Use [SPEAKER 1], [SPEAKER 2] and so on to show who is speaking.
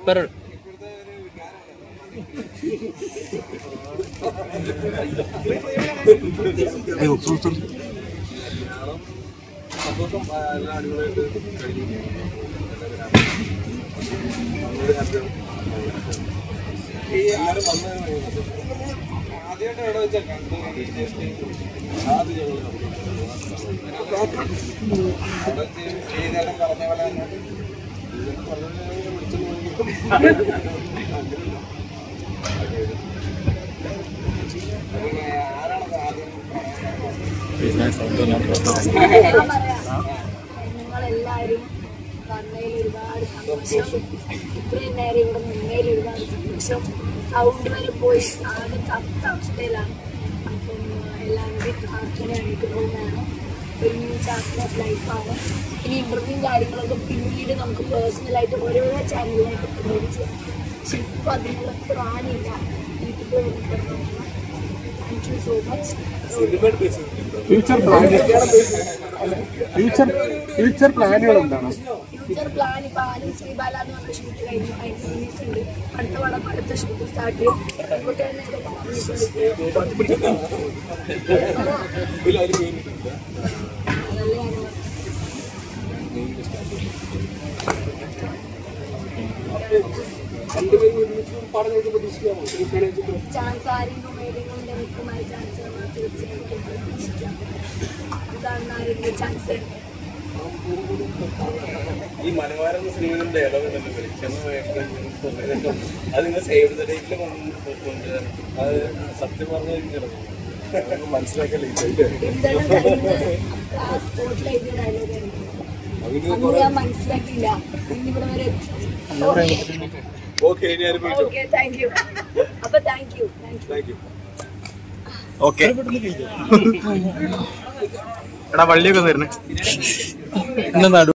[SPEAKER 1] പെരൾ
[SPEAKER 2] സന്തോഷം ആ, എല്ലാം അടിപൊളിയായിട്ട് കഴിഞ്ഞു നമ്മളൊരു ഹാപ്പിയാണ് ഈ ആരും വന്നതിന് ആദ്യമായിട്ട് എവിടെ വെച്ചാൽ കണ്ടു ആദ്യം ഞങ്ങൾ അവിടെ ചെയ്തേട്ടൻ പറഞ്ഞ പോലെ തന്നെ ഇതൊക്കെ പറഞ്ഞ പോലെ ഞാൻ വിളിച്ചു ആരാണത് ആദ്യം
[SPEAKER 3] ഞാൻ പറയാം നിങ്ങളെല്ലാവരും വന്നതിൽ ഒരുപാട് സന്തോഷം ഇത്രയും നേരം ഇവിടെ നിന്നതിൽ ഒരുപാട് സന്തോഷം സൗണ്ട് വരെ പോയി ആകെ ചത്ത അവസ്ഥയിലാണ് അപ്പം എല്ലാവരുടെയും പ്രാർത്ഥന എനിക്ക് പോകുന്നതാണ് ഒരു ന്യൂ ചാപ്റ്റർ ഓഫ് ലൈഫാണ് ഇനി ഇൻ്റർവ്യൂ കാര്യങ്ങളൊക്കെ പിന്നീട് നമുക്ക് പേഴ്സണലായിട്ട് ഓരോരോ ചാനലിലായിട്ട് പ്രൊവൈഡ് ചെയ്യാം പക്ഷെ ഇപ്പോൾ അതിനുള്ള പ്രാണിയില്ല വീട്ടിൽ പോയി thank you so much
[SPEAKER 4] future plan future future പ്ലാനുകൾ എന്താണ്
[SPEAKER 3] ഫ്യൂച്ചർ പ്ലാൻ ഇപ്പൊ ആദ്യം ശ്രീബാല എന്ന് പറഞ്ഞ ഷൂട്ട് കഴിഞ്ഞു അതിന് റിലീസ് ഉണ്ട് അടുത്ത പടം അടുത്ത ഷൂട്ട് സ്റ്റാർട്ട് ചെയ്യും ഇപ്പൊ തന്നെ ഇതൊക്കെ അതല്ലേ ഞാൻ
[SPEAKER 2] രണ്ടുപേരും ഒരുമിച്ച് പടം നോക്കി പ്രതീക്ഷിക്കാമോ പ്രണയിച്ചിട്ട്
[SPEAKER 3] ചാൻസ് ആരെങ്കിലും ഏതെങ്കിലും ഡയറക്ടർമാർ ചാൻസ് തന്നാൽ തീർച്ചയായിട്ടും പ്രതീക്ഷിക്കാം ഇതാണ് ആരെങ്കിലും ചാൻസ്
[SPEAKER 2] ഈ മനോഹരം സിനിമയുടെ ഡയലോഗ് വെളിച്ചെന്ന് അത് നിങ്ങൾ സേവ് ദ ഡേറ്റിൽ കൊണ്ട് അത് സത്യം പറഞ്ഞു മനസ്സിലാക്കല്ലേ
[SPEAKER 3] എന്താണ് കഴിഞ്ഞ ആ സ്പോട്ടിൽ എഴുതിയ ഡയലോഗായിരുന്നു അന്ന് ഞാൻ മനസ്സിലാക്കിയില്ല ഇന്നിവിടെ വരെ എത്തി
[SPEAKER 2] ഓക്കെ ഇനി അനുഭവിച്ചു
[SPEAKER 3] ഓക്കെ താങ്ക് യു അപ്പൊ thank you thank you
[SPEAKER 2] thank you
[SPEAKER 1] okay എടാ വള്ളിയൊക്കെ തരണേ ഇന്ന് നടു